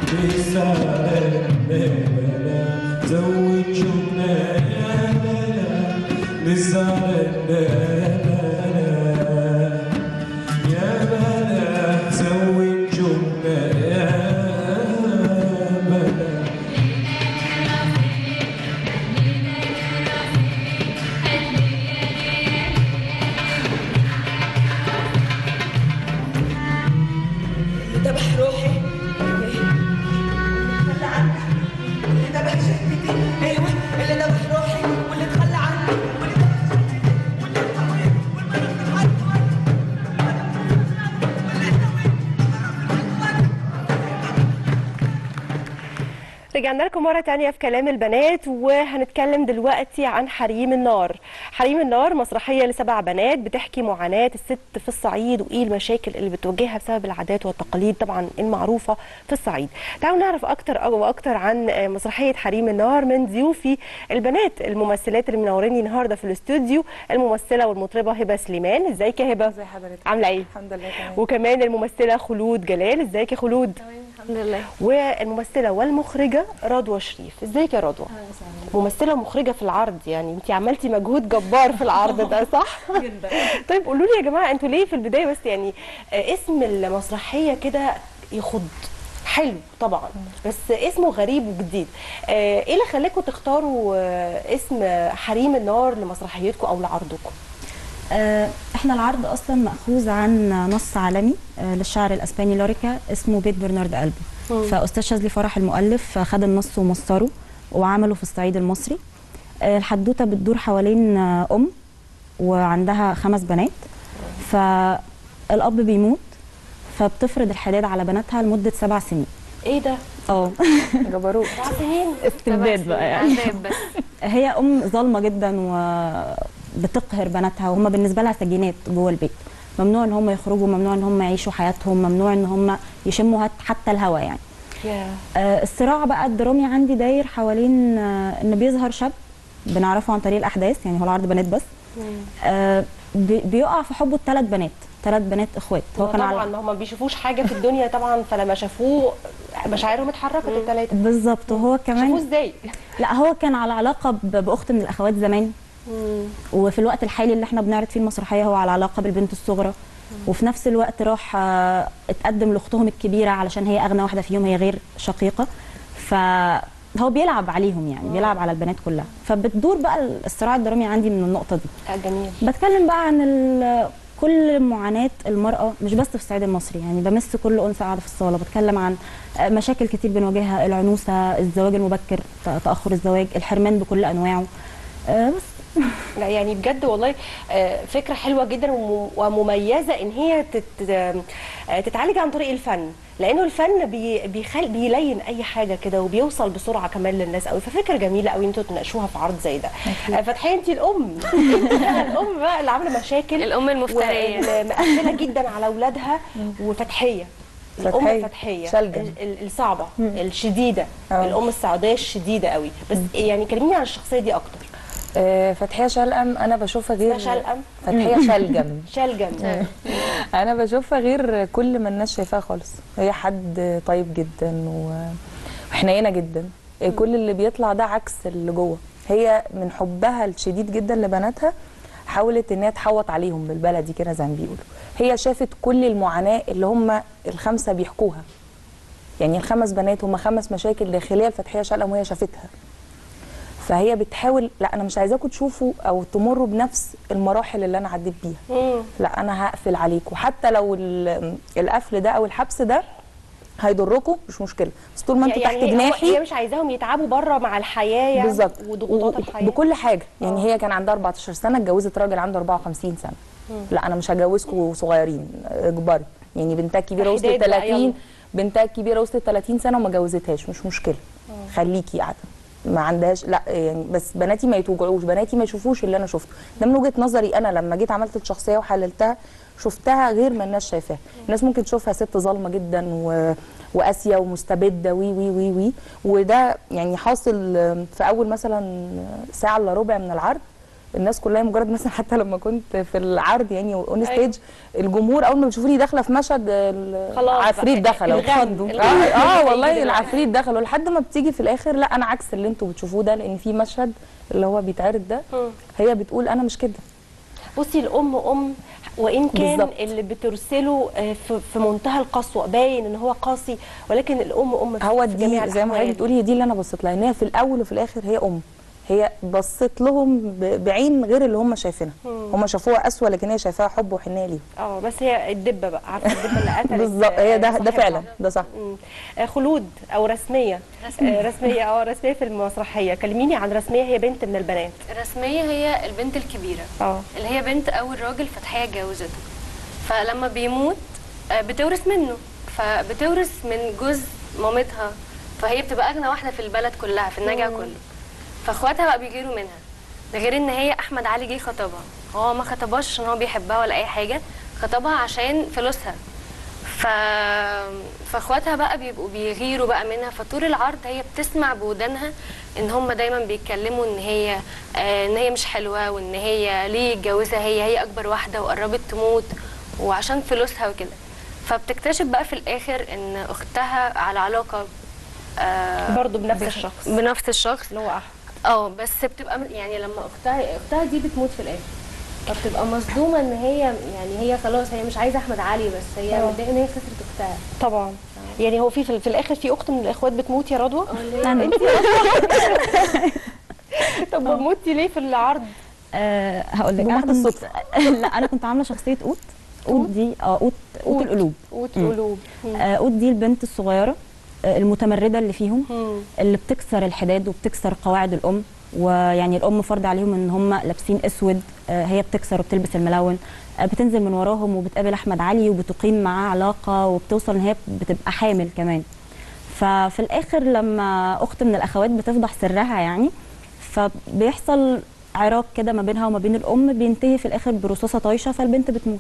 نزارنا بلا زوجونا يا بلا نزارنا بلا يا بلا زوجونا يا بلا ذبح روحي اللي تخلى عني اللي ذبح شهدتي ايوه اللي ذبح روحي واللي تخلى عني واللي ذبح شهدتي واللي اتهوي والمرض في الحيط واللي اتهوي رجعنا لكم مرة تانية في كلام البنات وهنتكلم دلوقتي عن حريم النار حريم النار مسرحية لسبع بنات بتحكي معاناة الست في الصعيد وإيه المشاكل اللي بتواجهها بسبب العادات والتقاليد طبعا المعروفة في الصعيد تعالوا نعرف أكتر وأكتر عن مسرحية حريم النار من ضيوفي البنات الممثلات اللي منوريني النهاردة في الاستوديو الممثلة والمطربة هبة سليمان ازيك يا هبة؟ ازي حضرتك عاملة ايه؟ الحمد لله تمام وكمان الممثلة خلود جلال ازيك يا خلود؟ الحمد لله والممثله والمخرجه رضوى شريف ازيك يا رضوى ممثله ومخرجه في العرض يعني انت عملتي مجهود جبار في العرض ده صح جدا طيب قولوا لي يا جماعه انتوا ليه في البدايه بس يعني آه، اسم المسرحيه كده يخض حلو طبعا بس اسمه غريب وجديد آه، ايه اللي خلاكم تختاروا آه، اسم حريم النار لمسرحيتكم او لعرضكم آه، احنا العرض اصلا ماخوذ عن نص عالمي آه، للشاعر الاسباني لوريكا اسمه بيت برنارد قلبي فاستاذ شاذلي فرح المؤلف خد النص ومصره وعمله في الصعيد المصري آه، الحدوته بتدور حوالين آه، ام وعندها خمس بنات فالاب بيموت فبتفرض الحداد على بناتها لمده سبع سنين ايه ده اه جبروت سبع سنين استبداد بقى يعني عذاب بس هي ام ظالمه جدا وبتقهر بناتها وهم بالنسبه لها سجينات جوه البيت ممنوع ان هم يخرجوا ممنوع ان هم يعيشوا حياتهم ممنوع ان هم يشموا هت- حتى الهواء يعني يا آه، الصراع بقى الدرامي عندي داير حوالين آه، ان بيظهر شاب بنعرفه عن طريق الاحداث يعني هو العرض بنات بس آه، بي- بيقع في حبه الثلاث بنات ثلاث بنات اخوات هو هو كان طبعا على ما هم ما بيشوفوش حاجه في الدنيا طبعا فلما شافوه مشاعرهم اتحركت الثلاثه بالظبط وهو شافوه كمان ازاي لا هو كان على علاقه ب- باخت من الاخوات زمان وفي الوقت الحالي اللي احنا بنعرض فيه المسرحيه هو على علاقه بالبنت الصغرى وفي نفس الوقت راح آه، اتقدم لاختهم الكبيره علشان هي اغنى واحده فيهم هي غير شقيقه فهو بيلعب عليهم يعني بيلعب على البنات كلها فبتدور بقى الصراع الدرامي عندي من النقطه دي آه، جميل بتكلم بقى عن ال- كل معاناة المرأة مش بس في الصعيد المصري يعني بمس كل أنثى قاعدة في الصالة بتكلم عن آه، مشاكل كتير بنواجهها العنوسة الزواج المبكر ت- تأخر الزواج الحرمان بكل أنواعه آه، بس لا يعني بجد والله آه، فكره حلوه جدا وم- ومميزه ان هي تت- آه، تتعالج عن طريق الفن لانه الفن بي بيخل بيلين اي حاجه كده وبيوصل بسرعه كمان للناس قوي ففكره جميله قوي انتوا تناقشوها في عرض زي ده آه، فتحيه انت الام انت بقى الام بقى اللي عامله مشاكل الأم المفترية. مقفله جدا على اولادها وفتحيه الام فتحية. فتحيه شلجم. ال- ال- الصعبه الشديده أه. الام السعوديه الشديده قوي بس يعني كلميني عن الشخصيه دي اكتر آه، فتحية شلقم انا بشوفها غير اسمها شلقم فتحية شلجم شلجم انا بشوفها غير كل ما الناس شايفاها خالص هي حد طيب جدا و- وحنينه جدا آه، كل اللي بيطلع ده عكس اللي جوه هي من حبها الشديد جدا لبناتها حاولت ان هي تحوط عليهم بالبلدي كده زي ما بيقولوا هي شافت كل المعاناه اللي هم الخمسه بيحكوها يعني الخمس بنات هم خمس مشاكل داخليه لفتحيه شلقم وهي شافتها فهي بتحاول لا انا مش عايزاكم تشوفوا او تمروا بنفس المراحل اللي انا عديت بيها مم. لا انا هقفل عليكم حتى لو ال- القفل ده او الحبس ده هيضركم مش مشكله بس طول ما انتوا تحت هي- هو- جناحي هي مش عايزاهم يتعبوا بره مع الحياه يعني بالظبط وضغوطات و- الحياه بكل حاجه يعني آه. هي كان عندها 14 سنه اتجوزت راجل عنده 54 سنه لا انا مش هجوزكم صغيرين اجبري يعني بنتها الكبيره وصلت حداد بقى، يلا. 30 بنتها الكبيره وصلت 30 سنه وما جوزتهاش مش مشكله خليكي قاعده ما عندهاش لا يعني بس بناتي ما يتوجعوش بناتي ما يشوفوش اللي انا شفته ده من وجهه نظري انا لما جيت عملت الشخصيه وحللتها شفتها غير ما الناس شايفاها الناس ممكن تشوفها ست ظالمه جدا و... وقاسيه ومستبده وي وي وي وي وده يعني حاصل في اول مثلا ساعه الا ربع من العرض الناس كلها مجرد مثلا حتى لما كنت في العرض يعني اون ستيج الجمهور اول ما بيشوفوني داخله في مشهد خلاص العفريت بقى، دخل الغم، اتخضوا. الغم. اه, آه الغم. والله العفريت دخلوا لحد ما بتيجي في الاخر لا انا عكس اللي انتوا بتشوفوه ده لان في مشهد اللي هو بيتعرض ده مم. هي بتقول انا مش كده بصي الام ام وان كان بالظبط. اللي بترسله آه، في في منتهى القسوه باين ان هو قاسي ولكن الام ام في- هو في دي جميع زي ما الأحوال. حضرتك بتقولي هي دي اللي انا بصيت لها ان هي في الاول وفي الاخر هي ام هي بصت لهم ب- بعين غير اللي هم شايفينها هم شافوها اسوء لكن هي شايفاها حب وحنيه ليهم اه بس هي الدبه بقى عارفه الدبه اللي قتلت بالظبط هي ده ده صاحبها. فعلا ده صح مم. آه، خلود او رسميه رسميه رسميه اه رسميه في المسرحيه كلميني عن رسميه هي بنت من البنات الرسمية هي البنت الكبيرة اه اللي هي بنت أول راجل فتحية اتجوزته فلما بيموت آه، بتورث منه فبتورث من جوز مامتها فهي بتبقى أغنى واحدة في البلد كلها في النجع كله فاخواتها بقى بيغيروا منها ده غير ان هي احمد علي جه خطبها هو ما خطبهاش عشان هو بيحبها ولا اي حاجه خطبها عشان فلوسها ف... فاخواتها بقى بيبقوا بيغيروا بقى منها فطول العرض هي بتسمع بودانها ان هم دايما بيتكلموا ان هي آه ان هي مش حلوه وان هي ليه اتجوزها هي هي اكبر واحده وقربت تموت وعشان فلوسها وكده فبتكتشف بقى في الاخر ان اختها على علاقه آه برضه بنفس الشخص بنفس الشخص اللي هو احمد اه بس بتبقى م- يعني لما اختها اختها دي بتموت في الاخر فبتبقى مصدومه ان هي يعني هي خلاص هي مش عايزه احمد علي بس هي اه. متضايقه ان هي خسرت اختها طبعا يعني هو في في, في الاخر في اخت من الاخوات بتموت يا رضوى أنا. طب موتي ليه في العرض أه هقول لك بمحض انا كنت الصدفة. لا انا كنت عامله شخصيه قوت قوت دي اه قوت قوت القلوب قوت القلوب مم. آه، قوت دي البنت الصغيره آه، المتمرده اللي فيهم مم. اللي بتكسر الحداد وبتكسر قواعد الام ويعني الام فرض عليهم ان هم لابسين اسود آه، هي بتكسر وبتلبس الملون آه، بتنزل من وراهم وبتقابل احمد علي وبتقيم معاه علاقه وبتوصل ان هي بتبقى حامل كمان ففي الاخر لما اخت من الاخوات بتفضح سرها يعني فبيحصل عراك كده ما بينها وما بين الام بينتهي في الاخر برصاصه طايشه فالبنت بتموت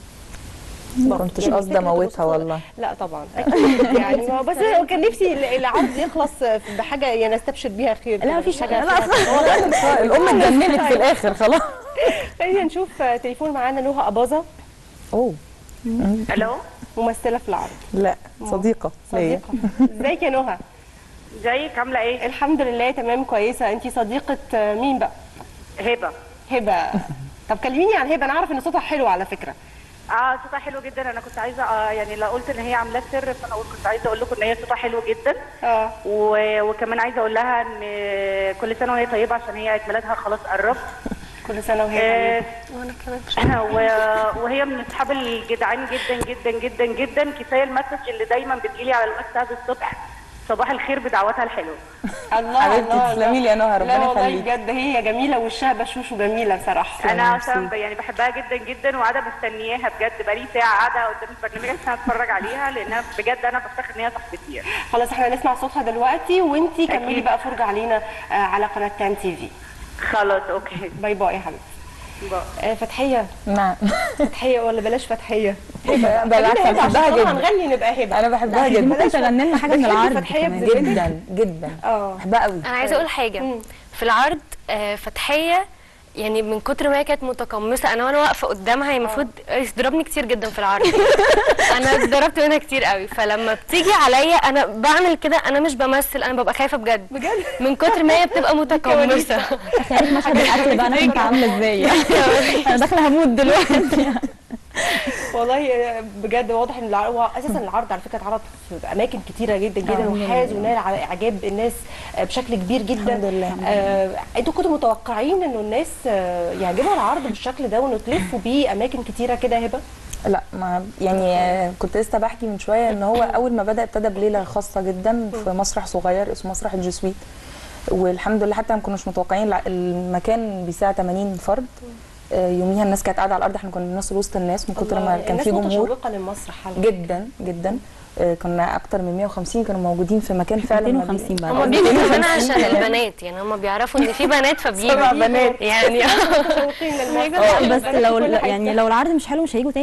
ما كنتش يعني قصدي فكرة اموتها الوصول- والله لا طبعا اكيد يعني ما هو بس كان نفسي العرض يخلص بحاجه يعني نستبشر بيها خير لا، كده، مفيش حاجه حاجة. فيها- الام اتجننت في الاخر خلاص خلينا نشوف تليفون معانا نهى اباظه اوه الو ممثله في العرض لا صديقه ليا صديقه ازيك يا نهى ازيك عامله ايه الحمد لله تمام كويسه انت صديقه مين بقى هبه هبه طب كلميني عن هبه انا اعرف ان صوتها حلو على فكره اه صوتها حلو جدا انا كنت عايزه آه يعني لو قلت ان هي عاملاه سر فانا كنت عايزه اقول لكم ان هي صوتها حلو جدا اه و... وكمان عايزه اقول لها ان كل سنه وهي طيبه عشان هي عيد ميلادها خلاص قرب كل سنه وهي آه طيبه وانا كمان و... وهي من اصحاب الجدعان جدا جدا جدا جدا كفايه المسج اللي دايما بتجيلي على الواتساب الصبح صباح الخير بدعواتها الحلوه الله حبيبتي الله تسلمي لي يا نهى لا ربنا والله يخليك بجد هي جميله وشها بشوش وجميله بصراحه انا اصلا ب- يعني بحبها جدا جدا وقاعده مستنياها بجد بقالي ساعه قاعده قدام البرنامج عشان اتفرج عليها لانها بجد انا بفتخر ان هي صاحبتي يعني. خلاص احنا نسمع صوتها دلوقتي وانتي كملي أكيد. بقى فرجه علينا آه، على قناه تان تي في خلاص اوكي باي باي يا حبيبتي باي. آه، فتحيه نعم فتحيه ولا بلاش فتحيه بالعكس خلينا انا هبة عشان بحبها طالما جدا هنغني نبقى هبه انا بحبها دي جدا ممكن تغني لنا حاجه من بتحبي العرض فتحية كمان. بذمتك؟ جدا جدا اه بحبها قوي انا عايزه اقول حاجه في العرض آه، فتحيه يعني من كتر ما هي كانت متقمصه انا وانا واقفه قدامها هي المفروض يضربني كتير جدا في العرض انا اتضربت منها كتير قوي فلما بتيجي عليا انا بعمل كده انا مش بمثل انا ببقى خايفه بجد بجد من كتر ما هي بتبقى متقمصه تخيلي مشهد الاكل بقى انا كنت عامله ازاي انا داخله هموت دلوقتي والله آه، بجد واضح ان العرض هو اساسا العرض على فكره اتعرض في اماكن كتيره جدا جدا وحاز ونال على اعجاب الناس آه، بشكل كبير جدا الحمد لله. آه انتوا كنتوا متوقعين انه الناس آه، يعجبها العرض بالشكل ده وانه تلفوا بيه اماكن كتيره كده هبه لا ما يعني آه، كنت لسه بحكي من شويه ان هو اول ما بدا ابتدى بليله خاصه جدا في مسرح صغير اسمه مسرح الجسويت والحمد لله حتى ما كناش متوقعين لا، المكان بيساع 80 فرد آه، يوميها الناس كانت قاعده على الارض احنا كنا بنمثل وسط الناس من كتر ما الله، كان في الناس جمهور متشوقه للمسرح على جدا جدا آه، كنا اكتر من 150 كانوا موجودين في مكان فعلا ما بي- 250 بقى هما بيجوا كمان عشان البنات يعني هما بيعرفوا ان في بنات فبيجوا سبع بنات. يعني متشوقين للمسرح اه بس بلاش لو كل حاجة. يعني لو العرض مش حلو مش هيجوا تاني اه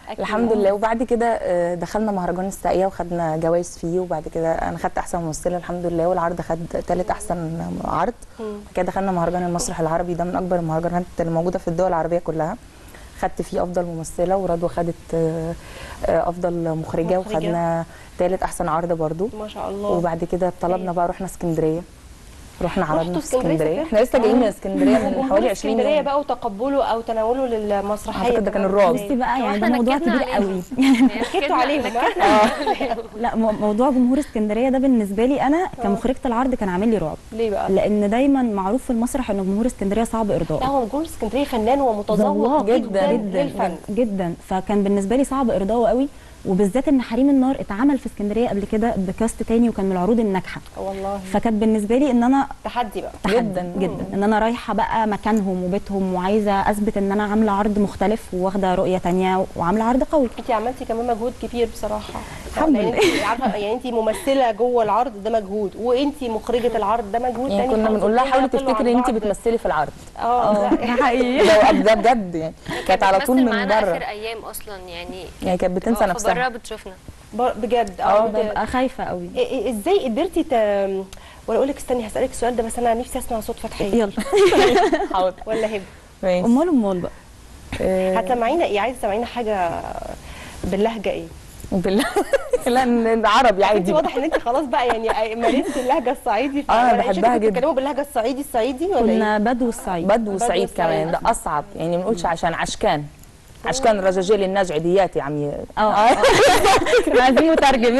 أكيد. الحمد لله وبعد كده آه، دخلنا مهرجان الساقيه وخدنا جوائز فيه وبعد كده انا خدت احسن ممثله الحمد لله والعرض خد ثالث احسن عرض بعد كده دخلنا مهرجان المسرح العربي ده من اكبر المهرجانات اللي موجوده في الدول العربيه كلها خدت فيه افضل ممثله ورضوى خدت آه، آه، افضل مخرجه مخرجة. وخدنا ثالث احسن عرض برضو ما شاء الله وبعد كده طلبنا بقى رحنا اسكندريه رحنا عرضنا رحتوا في اسكندريه سافرتوا؟ احنا لسه جايين من اسكندريه من وجمهور حوالي 20 اسكندريه يوم بقى وتقبله او تناوله للمسرحيه أعتقد ده كان كمان. الرعب. بصي بقى يعني ده إحنا موضوع نكدنا كبير عليهم. قوي حكيتوا عليهم لا مو- موضوع جمهور اسكندريه ده بالنسبه لي انا كمخرجه العرض كان عامل لي رعب ليه بقى؟ لان دايما معروف في المسرح ان جمهور اسكندريه صعب لا ارضائه هو جمهور اسكندريه فنان ومتذوق ذواق جدا جداً. للفن جدا فكان بالنسبه لي صعب ارضائه قوي وبالذات ان حريم النار اتعمل في اسكندريه قبل كده بكاست تاني وكان من العروض الناجحه والله فكانت بالنسبه لي ان انا تحدي بقى تحدي جداً. جدا ان انا رايحه بقى مكانهم وبيتهم وعايزه اثبت ان انا عامله عرض مختلف واخده رؤيه تانية وعامله عرض قوي انت عملتي كمان مجهود كبير بصراحه الحمد يعني لله. انت عارفه يعني انت ممثله جوه العرض ده مجهود وانت مخرجه العرض ده مجهود يعني تاني كنا خالص. بنقول لها حاولي الاتنين تفتكري ان انت هيطلعوا عن بتمثلي في العرض بعض. اه ده حقيقي ده ده بجد يعني كانت على طول بتمثل من معانا بره اخر ايام اصلا يعني يعني كانت بتنسى بره نفسها بتشوفنا بر- بجد اه اه ده- ببقى خايفه قوي إيه- إيه- ازاي قدرتي ت... ولا اقول لك استني هسالك السؤال ده بس انا نفسي اسمع صوت فتحيه يلا حاضر ولا هبه ماشي امال امال بقى آه، هتسمعينا ايه عايزه تسمعينا حاجه باللهجه ايه بالله لا إن عربي انت عادي واضح ان انت خلاص بقى يعني مريتي اللهجه الصعيدي آه، أنا ولا إيه؟ بحبها شكلك جدا. بتتكلموا باللهجه الصعيدي الصعيدي ولا ايه كنا بدو الصعيد بدو بدو وسعيد الصعيد. كمان ده اصعب يعني ما نقولش عشان عشكان عشكان رجاجيل النجعديات يا عمي اه كنا عايزين مترجم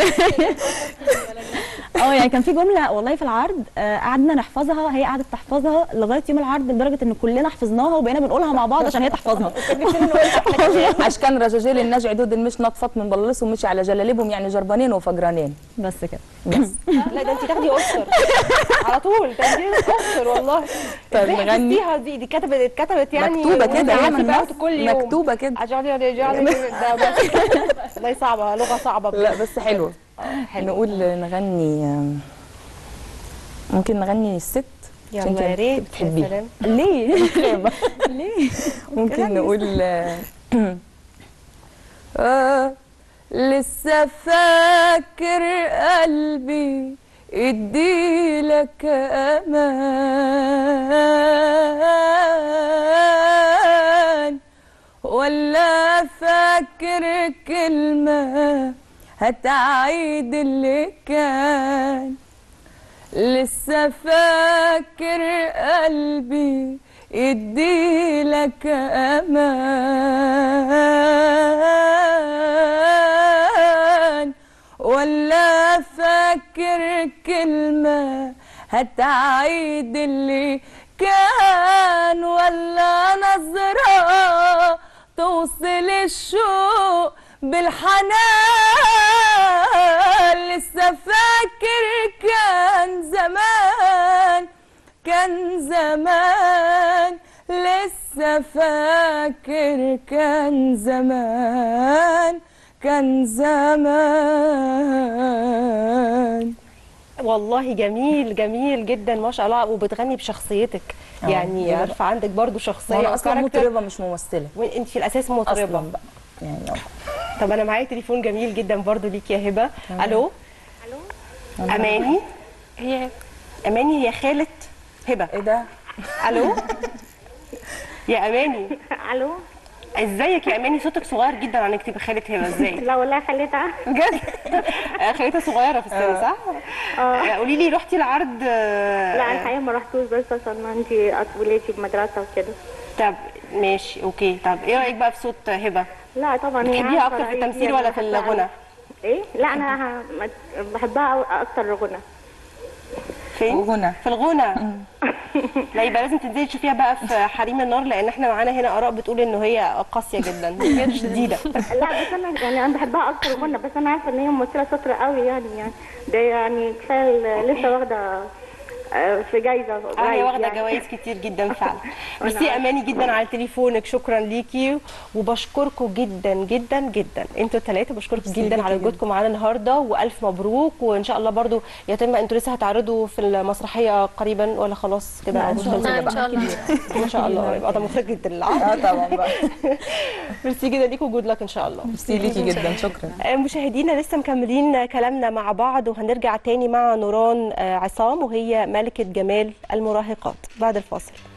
اه يعني كان في جمله والله في العرض آه، قعدنا نحفظها هي قعدت تحفظها لغايه يوم العرض لدرجه ان كلنا حفظناها وبقينا بنقولها مع بعض عشان هي تحفظها عشكان رجاجيل النجع دود مش نطفت من بلص ومشي على جلاليبهم يعني جربانين وفجرانين بس كده بس لا ده انت تاخدي اوسكار على طول تاخدي اوسكار والله طيب ازاي نغني؟ حفظتيها دي دي كتبت اتكتبت يعني مكتوبة كده، وانت هي عارفة من بقى نص كل يوم مكتوبة كده. أجعلي أجعلي ده بس والله صعبه لغه صعبه لا بس حلوه حلو. نقول نغني آم، ممكن نغني الست عشان يلا يا انت ريت يا بتحبيها سلام ليه ليه ممكن نقول آه، آه لسه فاكر قلبي اديلك امان ولا فاكر كلمة هتعيد اللي كان لسه فاكر قلبي يديلك امان ولا فاكر كلمة هتعيد اللي كان ولا نظرة توصل الشوق بالحنان لسه فاكر كان زمان كان زمان لسه فاكر كان زمان كان زمان والله جميل جميل جدا ما شاء الله وبتغني بشخصيتك آه، يعني بجد. عارفه عندك برضو شخصيه وانا اصلا وكاركتر. مطربه مش ممثله وانت في الاساس اصلا مطربه بقى يعني آه. طب انا معايا تليفون جميل جدا برضو ليك يا هبه الو الو اماني هي اماني هي خاله هبه ايه ده الو يا اماني الو ازيك يا اماني صوتك صغير جدا عن انك تبقى خاله هبه ازاي لا والله خليتها بجد آه، خليتها صغيره في السن صح اه قولي لي رحتي العرض آه، لا الحقيقه ما رحتوش بس عشان عندي ولادي بمدرسه وكده طب ماشي اوكي طب ايه رايك بقى في صوت هبه لا طبعا هي بتحبيها عارفة اكتر في رأيي التمثيل فيها، ولا في بحبها الغنى أوي. ايه لا انا ه- بحبها أوي- اكتر الغنى فين غنى. في الغنى لا يبقى لازم تنزلي تشوفيها بقى في حريم النار لان احنا معانا هنا اراء بتقول ان هي قاسيه جدا بجد شديده لا بس انا يعني انا بحبها اكتر الغنى بس انا عارفه ان هي ممثله شاطره قوي يعني يعني ده يعني كفايه ال- لسه واخده آه، في جايزه اه هي قريب واخده يعني. جوائز كتير جدا فعلا ميرسي عارفة. اماني جدا على تليفونك شكرا ليكي وبشكركم جدا جدا جدا انتوا الثلاثه بشكركم ميرسي جدا على ليكي وجودكم معانا النهارده والف مبروك وان شاء الله برضو يتم انتوا لسه هتعرضوا في المسرحيه قريبا ولا خلاص كده لا، إن شاء الله. لا ان شاء الله ان شاء الله يبقى ده مخرج جدا العرض اه طبعا بقى ميرسي جدا ليكم وجود لك ان شاء الله ميرسي ليكي جدا شكرا مشاهدينا لسه مكملين كلامنا مع بعض وهنرجع تاني مع نوران آه، عصام وهي ملكة جمال المراهقات بعد الفاصل